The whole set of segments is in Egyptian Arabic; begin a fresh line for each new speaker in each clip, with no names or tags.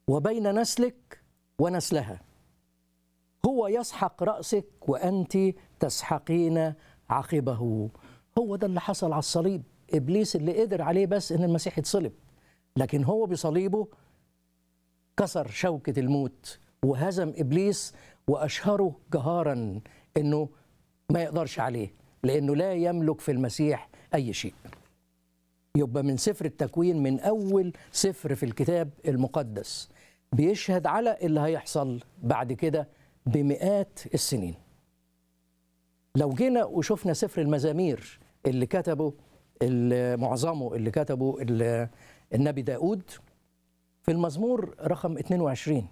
وبين نسلك ونسلها هو يسحق رأسك وأنت تسحقين عقبه هو ده اللي حصل على الصليب إبليس اللي قدر عليه بس إن المسيح يتصلب لكن هو بصليبه كسر شوكة الموت وهزم إبليس وأشهره جهارا إنه ما يقدرش عليه لأنه لا يملك في المسيح أي شيء يبقى من سفر التكوين من أول سفر في الكتاب المقدس بيشهد على اللي هيحصل بعد كده بمئات السنين لو جينا وشفنا سفر المزامير اللي كتبه اللي معظمه اللي كتبه اللي النبي داود في المزمور رقم 22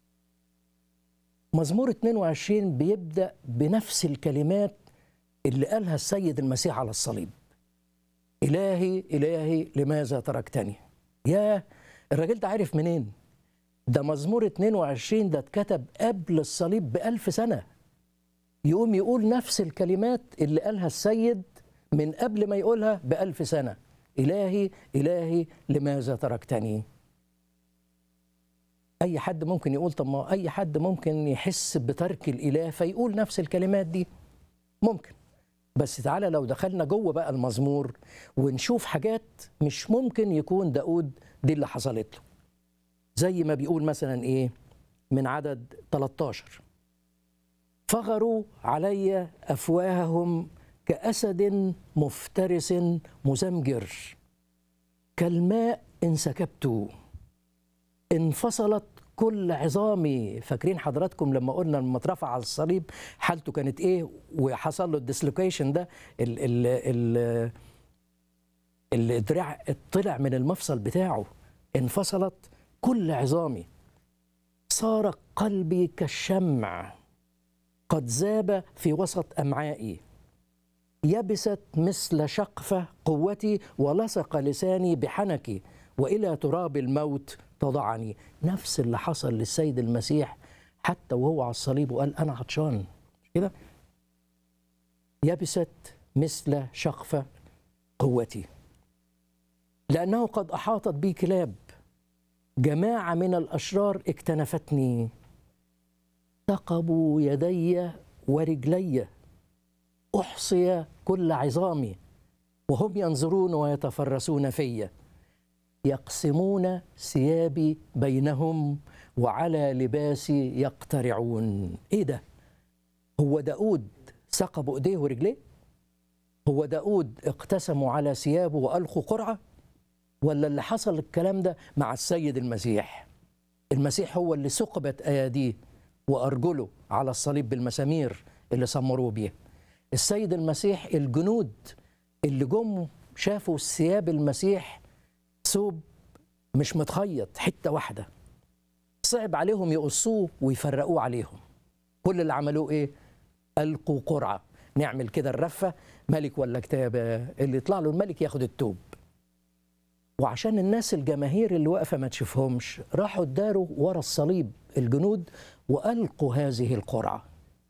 مزمور 22 بيبدأ بنفس الكلمات اللي قالها السيد المسيح على الصليب إلهي إلهي لماذا تركتني يا الراجل ده عارف منين ده مزمور 22 ده اتكتب قبل الصليب بألف سنة يقوم يقول نفس الكلمات اللي قالها السيد من قبل ما يقولها بألف سنة إلهي إلهي لماذا تركتني أي حد ممكن يقول طب ما أي حد ممكن يحس بترك الإله فيقول نفس الكلمات دي ممكن بس تعالى لو دخلنا جوه بقى المزمور ونشوف حاجات مش ممكن يكون داود دي اللي حصلت له زي ما بيقول مثلا ايه من عدد 13 فغروا علي افواههم كاسد مفترس مزمجر كالماء انسكبت انفصلت كل عظامي فاكرين حضراتكم لما قلنا لما اترفع على الصليب حالته كانت ايه وحصل له الديسلوكيشن ده ال ال ال الدراع طلع من المفصل بتاعه انفصلت كل عظامي صار قلبي كالشمع قد ذاب في وسط امعائي يبست مثل شقفه قوتي ولصق لساني بحنكي والى تراب الموت تضعني نفس اللي حصل للسيد المسيح حتى وهو على الصليب وقال انا عطشان كده يبست مثل شقفه قوتي لانه قد احاطت بي كلاب جماعه من الاشرار اكتنفتني ثقبوا يدي ورجلي احصي كل عظامي وهم ينظرون ويتفرسون في يقسمون ثيابي بينهم وعلى لباسي يقترعون ايه ده هو داود ثقبوا ايديه ورجليه هو داود اقتسموا على ثيابه والقوا قرعه ولا اللي حصل الكلام ده مع السيد المسيح المسيح هو اللي ثقبت اياديه وارجله على الصليب بالمسامير اللي سمروه بيها السيد المسيح الجنود اللي جم شافوا ثياب المسيح ثوب مش متخيط حته واحده صعب عليهم يقصوه ويفرقوه عليهم كل اللي عملوه ايه القوا قرعه نعمل كده الرفه ملك ولا كتاب اللي يطلع له الملك ياخد التوب وعشان الناس الجماهير اللي واقفه ما تشوفهمش راحوا اداروا ورا الصليب الجنود والقوا هذه القرعه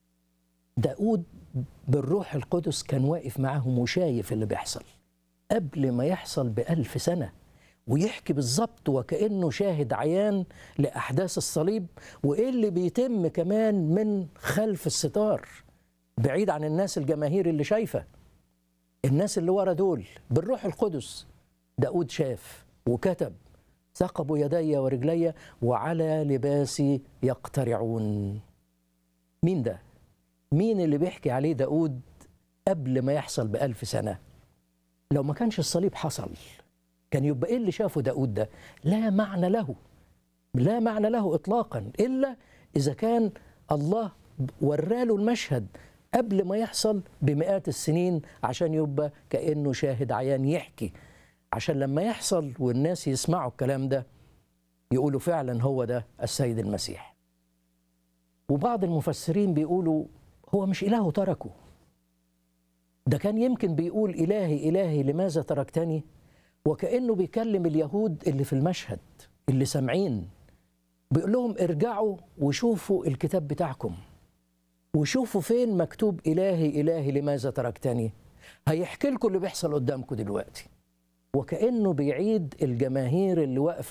داود بالروح القدس كان واقف معاهم وشايف اللي بيحصل قبل ما يحصل بألف سنة ويحكي بالظبط وكأنه شاهد عيان لأحداث الصليب وإيه اللي بيتم كمان من خلف الستار بعيد عن الناس الجماهير اللي شايفة الناس اللي ورا دول بالروح القدس داود شاف وكتب ثقبوا يدي ورجلي وعلى لباسي يقترعون مين ده؟ مين اللي بيحكي عليه داود قبل ما يحصل بألف سنة لو ما كانش الصليب حصل كان يبقى ايه اللي شافه داود ده لا معنى له لا معنى له اطلاقا الا اذا كان الله وراله المشهد قبل ما يحصل بمئات السنين عشان يبقى كانه شاهد عيان يحكي عشان لما يحصل والناس يسمعوا الكلام ده يقولوا فعلا هو ده السيد المسيح وبعض المفسرين بيقولوا هو مش إله تركه ده كان يمكن بيقول إلهي إلهي لماذا تركتني وكأنه بيكلم اليهود اللي في المشهد اللي سامعين بيقول لهم ارجعوا وشوفوا الكتاب بتاعكم وشوفوا فين مكتوب إلهي إلهي لماذا تركتني هيحكي لكم اللي بيحصل قدامكم دلوقتي وكأنه بيعيد الجماهير اللي واقفة